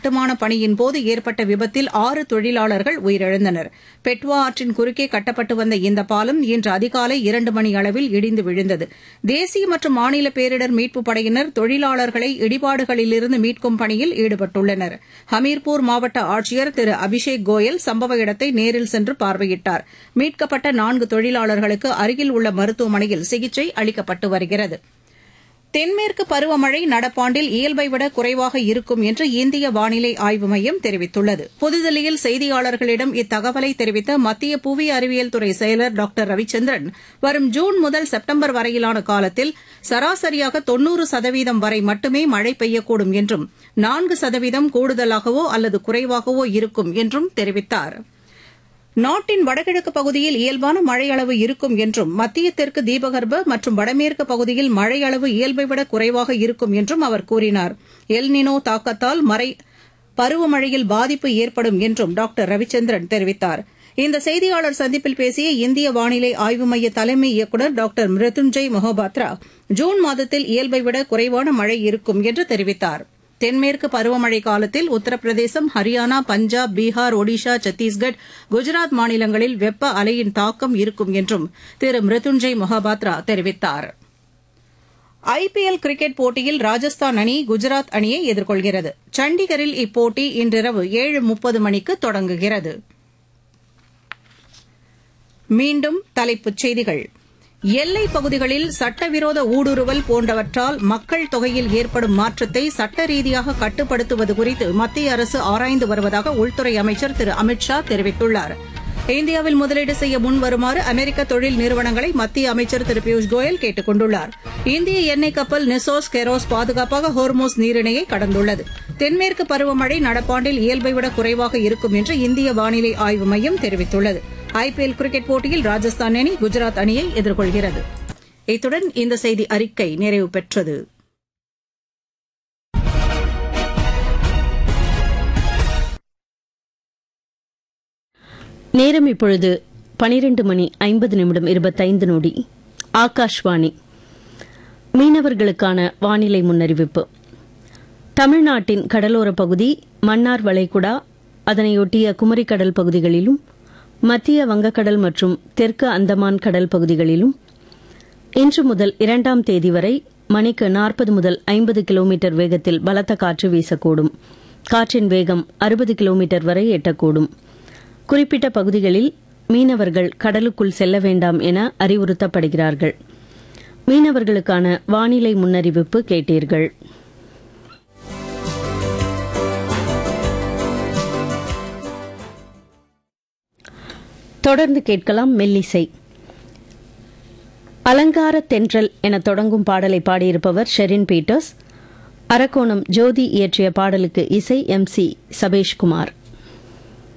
கட்டுமான பணியின் போது ஏற்பட்ட விபத்தில் ஆறு தொழிலாளர்கள் உயிரிழந்தனர் பெட்வா ஆற்றின் குறுக்கே கட்டப்பட்டு வந்த இந்த பாலம் இன்று அதிகாலை இரண்டு மணி அளவில் இடிந்து விழுந்தது தேசிய மற்றும் மாநில பேரிடர் மீட்புப் படையினர் தொழிலாளர்களை இடிபாடுகளிலிருந்து மீட்கும் பணியில் ஈடுபட்டுள்ளனர் ஹமீர்பூர் மாவட்ட ஆட்சியர் திரு அபிஷேக் கோயல் சம்பவ இடத்தை நேரில் சென்று பார்வையிட்டார் மீட்கப்பட்ட நான்கு தொழிலாளர்களுக்கு அருகில் உள்ள மருத்துவமனையில் சிகிச்சை அளிக்கப்பட்டு வருகிறது தென்மேற்கு பருவமழை நடப்பாண்டில் இயல்பை விட குறைவாக இருக்கும் என்று இந்திய வானிலை ஆய்வு மையம் தெரிவித்துள்ளது புதுதில்லியில் செய்தியாளர்களிடம் இத்தகவலை தெரிவித்த மத்திய புவி அறிவியல் துறை செயலர் டாக்டர் ரவிச்சந்திரன் வரும் ஜூன் முதல் செப்டம்பர் வரையிலான காலத்தில் சராசரியாக தொன்னூறு சதவீதம் வரை மட்டுமே மழை பெய்யக்கூடும் என்றும் நான்கு சதவீதம் கூடுதலாகவோ அல்லது குறைவாகவோ இருக்கும் என்றும் தெரிவித்தாா் நாட்டின் வடகிழக்கு பகுதியில் இயல்பான மழையளவு இருக்கும் என்றும் மத்திய தெற்கு தீபகற்ப மற்றும் வடமேற்கு பகுதியில் மழையளவு இயல்பை விட குறைவாக இருக்கும் என்றும் அவர் கூறினார் எல்னினோ தாக்கத்தால் மறை பருவமழையில் பாதிப்பு ஏற்படும் என்றும் டாக்டர் ரவிச்சந்திரன் தெரிவித்தார் இந்த செய்தியாளர் சந்திப்பில் பேசிய இந்திய வானிலை ஆய்வு மைய தலைமை இயக்குநர் டாக்டர் மிருத்துஞ்சய் மொஹபாத்ரா ஜூன் மாதத்தில் இயல்பை விட குறைவான மழை இருக்கும் என்று தெரிவித்தாா் தென்மேற்கு பருவமழை காலத்தில் உத்தரப்பிரதேசம் ஹரியானா பஞ்சாப் பீகார் ஒடிஷா சத்தீஸ்கட் குஜராத் மாநிலங்களில் வெப்ப அலையின் தாக்கம் இருக்கும் என்றும் திரு மிருத்துஞ்சய் மொஹபாத்ரா தெரிவித்தார் ஐபிஎல் கிரிக்கெட் போட்டியில் ராஜஸ்தான் அணி குஜராத் அணியை எதிர்கொள்கிறது சண்டிகரில் இப்போட்டி இன்றிரவு ஏழு முப்பது மணிக்கு தொடங்குகிறது மீண்டும் தலைப்புச் செய்திகள் எல்லைப் பகுதிகளில் சட்டவிரோத ஊடுருவல் போன்றவற்றால் மக்கள் தொகையில் ஏற்படும் மாற்றத்தை சட்ட ரீதியாக கட்டுப்படுத்துவது குறித்து மத்திய அரசு ஆராய்ந்து வருவதாக உள்துறை அமைச்சர் திரு அமித் ஷா தெரிவித்துள்ளார் இந்தியாவில் முதலீடு செய்ய முன் வருமாறு அமெரிக்க தொழில் நிறுவனங்களை மத்திய அமைச்சர் திரு பியூஷ் கோயல் கேட்டுக் கொண்டுள்ளார் இந்திய எண்ணெய் கப்பல் நிசோஸ் கெரோஸ் பாதுகாப்பாக ஹோர்மோஸ் நீரிணையை கடந்துள்ளது தென்மேற்கு பருவமழை நடப்பாண்டில் இயல்பை விட குறைவாக இருக்கும் என்று இந்திய வானிலை ஆய்வு மையம் தெரிவித்துள்ளது ஐபிஎல் கிரிக்கெட் போட்டியில் ராஜஸ்தான் அணி குஜராத் அணியை எதிர்கொள்கிறது இத்துடன் இந்த செய்தி அறிக்கை நிறைவு பெற்றது நேரம் இப்பொழுது பனிரெண்டு மணி ஐம்பது நிமிடம் இருபத்தைந்து நொடி ஆகாஷ்வாணி மீனவர்களுக்கான வானிலை முன்னறிவிப்பு தமிழ்நாட்டின் கடலோர பகுதி மன்னார் வளைகுடா அதனையொட்டிய குமரிக்கடல் பகுதிகளிலும் மத்திய வங்கக்கடல் மற்றும் தெற்கு அந்தமான் கடல் பகுதிகளிலும் இன்று முதல் இரண்டாம் தேதி வரை மணிக்கு நாற்பது முதல் ஐம்பது கிலோமீட்டர் வேகத்தில் பலத்த காற்று வீசக்கூடும் காற்றின் வேகம் அறுபது கிலோமீட்டர் வரை எட்டக்கூடும் குறிப்பிட்ட பகுதிகளில் மீனவர்கள் கடலுக்குள் செல்ல வேண்டாம் என அறிவுறுத்தப்படுகிறார்கள் மீனவர்களுக்கான வானிலை முன்னறிவிப்பு கேட்டீர்கள் தொடர்ந்து கேட்கலாம் மெல்லிசை அலங்கார தென்றல் என தொடங்கும் பாடலை பாடியிருப்பவர் ஷெரின் பீட்டர்ஸ் அரக்கோணம் ஜோதி இயற்றிய பாடலுக்கு இசை எம் சி சபேஷ்குமார்